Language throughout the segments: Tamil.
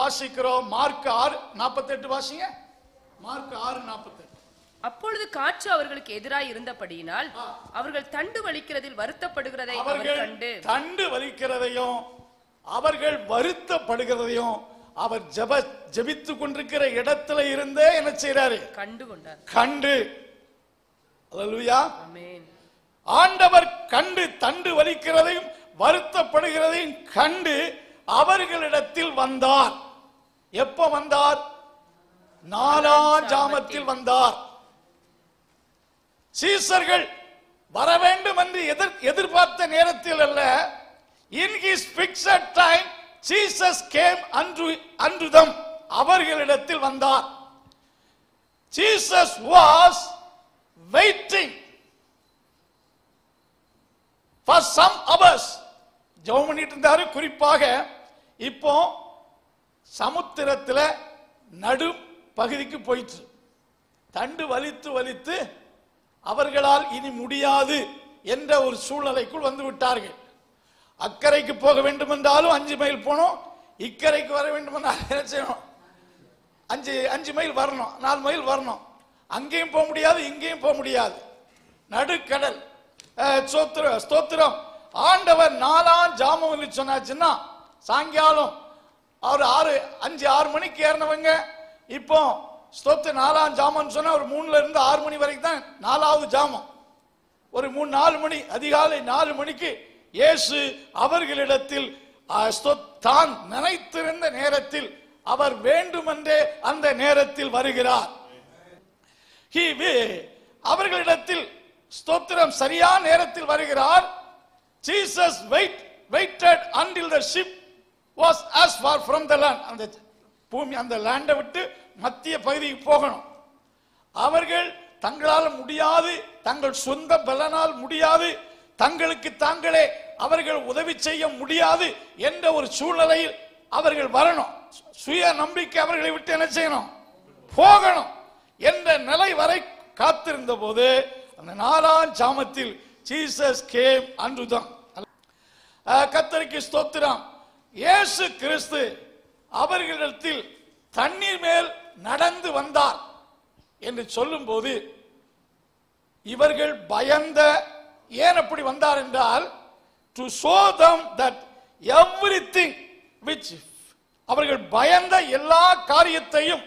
வாசிக்கிறோம் மார்க் ஆறு நாற்பத்தெட்டு வாசிங்க மார்க் ஆறு நாற்பத்தெட்டு அப்பொழுது காற்று அவர்களுக்கு எதிராய் இருந்தபடியினால் அவர்கள் தண்டு வலிக்கிறதில் வருத்தப்படுகிறதை அவர் அவர்கள் கண்டு தண்டு வலிக்கிறதையும் அவர்கள் வருத்தப்படுகிறதையும் அவர் ஜெப ஜெபித்து கொண்டிருக்கிற இடத்துல இருந்தே என்ன செய்றாரு கண்டு கொண்டார் கண்டு அல்லேலூயா ஆமென் ஆண்டவர் கண்டு தண்டு வலிக்கிறதையும் வருத்தப்படுகிறதையும் கண்டு அவர்களிடத்தில் வந்தார் எப்ப வந்தார் நாலாம் ஜாமத்தில் வந்தார் சீசர்கள் வர வேண்டும் என்று எதிர் எதிர்பார்த்த நேரத்தில் அல்ல in his fixed time Jesus came அன்று அன்று தம் அவர்களிடத்தில் வந்தார் Jesus was waiting for some hours ஜெபம் பண்ணிட்டு இருந்தாரு குறிப்பாக இப்போ சமுத்திரத்துல நடு பகுதிக்கு போயிற்று தண்டு வலித்து வலித்து அவர்களால் இனி முடியாது என்ற ஒரு சூழ்நிலைக்குள் வந்து விட்டார்கள் அக்கறைக்கு போக வேண்டும் என்றாலும் அஞ்சு மைல் போனோம் இக்கரைக்கு வர வேண்டும் என்றால் என்ன செய்யணும் அஞ்சு அஞ்சு மைல் வரணும் நாலு மைல் வரணும் அங்கேயும் போக முடியாது இங்கேயும் போக முடியாது நடுக்கடல் அஹ், ஸ்தோத்திரம் ஸ்தோத்திரம் ஆண்டவர் நாலாம் ஜாமம் என்று சொன்னாச்சுன்னா சாயங்காலம் அவர் ஆறு அஞ்சு ஆறு மணிக்கு ஏறினவங்க இப்போ ஸ்தோத்திர நாலாம் ஜாமம் சொன்னா ஒரு மூணுல இருந்து ஆறு மணி வரைக்கும் தான் நாலாவது ஜாமம் ஒரு மூணு நாலு மணி அதிகாலை நாலு மணிக்கு இயேசு அவர்களிடத்தில் ஆ, ஸ்தோ- தான் நினைத்திருந்த நேரத்தில் அவர் வேண்டுமென்றே அந்த நேரத்தில் வருகிறார் He wi- அவர்களிடத்தில் ஸ்தோத்திரம் சரியான நேரத்தில் வருகிறார் Jesus wait waited until the ship was as far from the land அந்த பூமி அந்த லேண்டை விட்டு மத்திய பகுதிக்கு போகணும் அவர்கள் தங்களால் முடியாது தங்கள் சொந்த பலனால் முடியாது தங்களுக்கு தாங்களே அவர்கள் உதவி செய்ய முடியாது என்ற ஒரு சூழ்நிலையில் அவர்கள் வரணும் சுய நம்பிக்கை அவர்களை விட்டு என்ன செய்யணும் போகணும் என்ற நிலை வரை காத்திருந்த போது அந்த நாலாம் ஜாமத்தில் ஜீசஸ் கேம் அன்றுதான் கத்தரிக்கு ஸ்தோத்திரம் இயேசு கிறிஸ்து அவர்களிடத்தில் தண்ணீர் மேல் நடந்து வந்தார் என்று சொல்லும்போது இவர்கள் பயந்த ஏன் அப்படி வந்தார் என்றால் to show them that everything which அவர்கள் பயந்த எல்லா காரியத்தையும்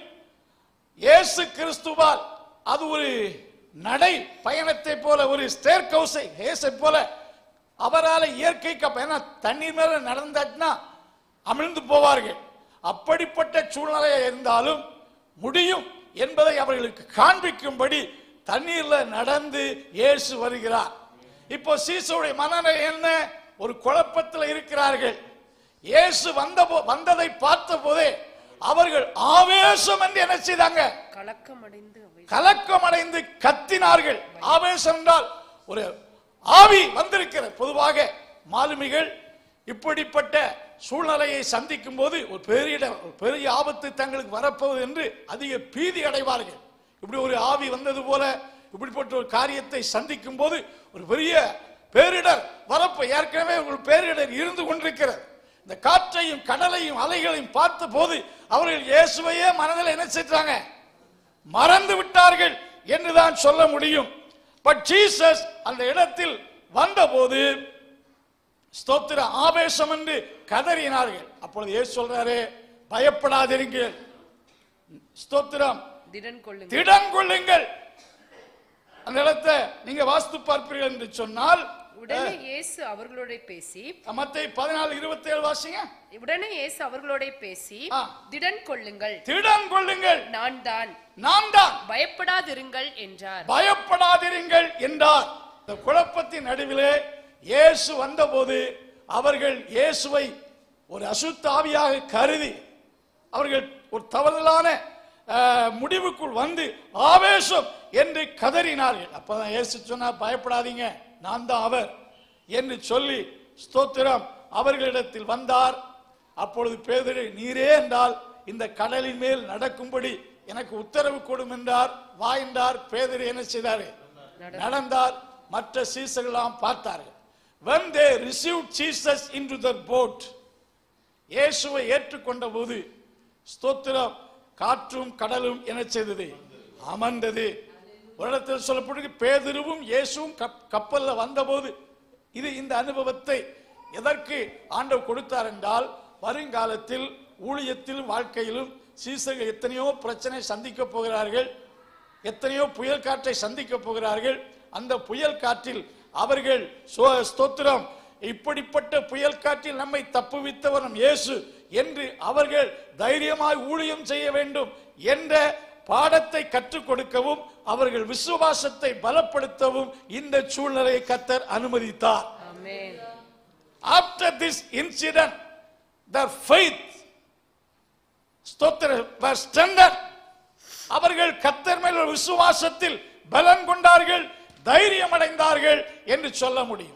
இயேசு கிறிஸ்துவால் அது ஒரு நடை பயணத்தை போல ஒரு ஸ்டேர் கவுசை ஹேசை போல அவரால் இயற்கைக்கு அப்ப ஏன்னா தண்ணீர் மேல நடந்தாச்சுன்னா அமிழ்ந்து போவார்கள் அப்படிப்பட்ட சூழ்நிலை இருந்தாலும் முடியும் என்பதை அவர்களுக்கு காண்பிக்கும்படி தண்ணீர்ல நடந்து இயேசு வருகிறார் இப்போ சீசுடைய மனநிலை என்ன ஒரு குழப்பத்தில் இருக்கிறார்கள் இயேசு வந்த போ- வந்ததை பார்த்த போதே அவர்கள் ஆவேசம் என்று என்ன செய்தாங்க கலக்கமடைந்து அவை கலக்கமடைந்து கத்தினார்கள் ஆவேசம் என்றால் ஒரு ஆவி வந்திருக்கிறது பொதுவாக மாலுமிகள் இப்படிப்பட்ட சூழ்நிலையை சந்திக்கும் போது ஒரு பெரிய ஒரு பெரிய ஆபத்து தங்களுக்கு வரப்போகுது என்று அதிக பீதி அடைவார்கள் இப்படி ஒரு ஆவி வந்தது போல இப்படிப்பட்ட ஒரு காரியத்தை சந்திக்கும் போது ஒரு பெரிய பேரிடர் வரப்போ ஏற்கனவே ஒரு பேரிடர் இருந்து கொண்டிருக்கிறது இந்த காற்றையும் கடலையும் அலைகளையும் பார்த்த போது அவர்கள் இயேசுவையே மனதில் என்ன செய்றாங்க மறந்து விட்டார்கள் என்றுதான் சொல்ல முடியும் பட் ஜீசஸ் அந்த இடத்தில் வந்தபோது ஸ்தோத்திர ஆவேசம் என்று கதறினார்கள் அப்பொழுது இயேசு சொல்றாரு பயப்படாதிருங்கள் ஸ்தோத்திரம் திடன் கொள்ளுங்கள் திடன் கொள்ளுங்கள் அந்த இடத்தை நீங்க வாஸ்து பார்ப்பீர்கள் என்று சொன்னால் உடனே இயேசு அவர்களோட பேசி மத்தை பதினாலு இருபத்தி ஏழு வாசிங்க உடனே இயேசு அவர்களோட பேசி ஆ. திடன் கொள்ளுங்கள் திடன் கொள்ளுங்கள் நான் தான் நான் தான் பயப்படாதிருங்கள் என்றார் பயப்படாதிருங்கள் என்றார் இந்த குழப்பத்தின் நடுவிலே இயேசு வந்தபோது அவர்கள் இயேசுவை ஒரு அசுத்தாவியாக கருதி அவர்கள் ஒரு தவறுதலான அஹ், முடிவுக்குள் வந்து ஆவேசம் என்று கதறினார்கள் அப்பதான் இயேசு சொன்னா பயப்படாதீங்க நான் தான் அவர் என்று சொல்லி ஸ்தோத்திரம் அவர்களிடத்தில் வந்தார் அப்பொழுது பேதுரு நீரே என்றால் இந்த கடலின் மேல் நடக்கும்படி எனக்கு உத்தரவு கொடும் என்றார் வா என்றார் பேதுரு என்ன செய்தாரு நடந்தார் மற்ற சீசர்களாம் பார்த்தார்கள் when they received jesus into the boat இயேசுவை ஏற்றுக்கொண்ட போது ஸ்தோத்திரம் காற்றும் கடலும் என்ன செய்தது அமர்ந்தது ஒரு இடத்தில் சொல்லப்பட்டிருக்கு பேதிருவும் இயேசுவும் கப்- கப்பல்ல வந்தபோது இது இந்த அனுபவத்தை எதற்கு ஆண்டவர் கொடுத்தார் என்றால் வருங்காலத்தில் ஊழியத்திலும் வாழ்க்கையிலும் சீசர்கள் எத்தனையோ பிரச்சனை சந்திக்க போகிறார்கள் எத்தனையோ புயல் காற்றை சந்திக்க போகிறார்கள் அந்த புயல் காற்றில் அவர்கள் சோ- ஸ்தோத்திரம் இப்படிப்பட்ட புயல் காற்றில் நம்மை தப்புவித்தவர் நம் இயேசு என்று அவர்கள் தைரியமாய் ஊழியம் செய்ய வேண்டும் என்ற பாடத்தை கற்றுக் கொடுக்கவும் அவர்கள் விசுவாசத்தை பலப்படுத்தவும் இந்த சூழ்நிலையை கத்தர் அனுமதித்தார் ஆமென் after this incident, their faith ஸ்தோத்திர was strengthened. அவர்கள் கத்தர் மேல் உள்ள விசுவாசத்தில் பலன் கொண்டார்கள் தைரியம் அடைந்தார்கள் என்று சொல்ல முடியும்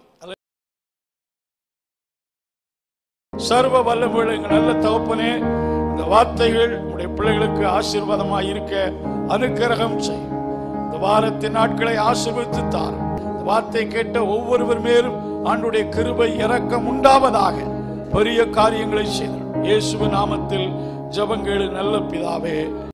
சர்வ வல்லமையுள்ள எங்கள் நல்ல தகப்பனே இந்த வார்த்தைகள் உடைய பிள்ளைகளுக்கு ஆசீர்வாதமாய் இருக்க அனுக்கிரகம் செய்யும் இந்த வாரத்தின் நாட்களை ஆசீர்வதித்து தாரும் இந்த வார்த்தை கேட்ட ஒவ்வொருவர் மேலும் ஆண்டுடைய கிருபை இரக்கம் உண்டாவதாக பெரிய காரியங்களை செய்தார் இயேசுவின் நாமத்தில் ஜெபங்கள் நல்ல பிதாவே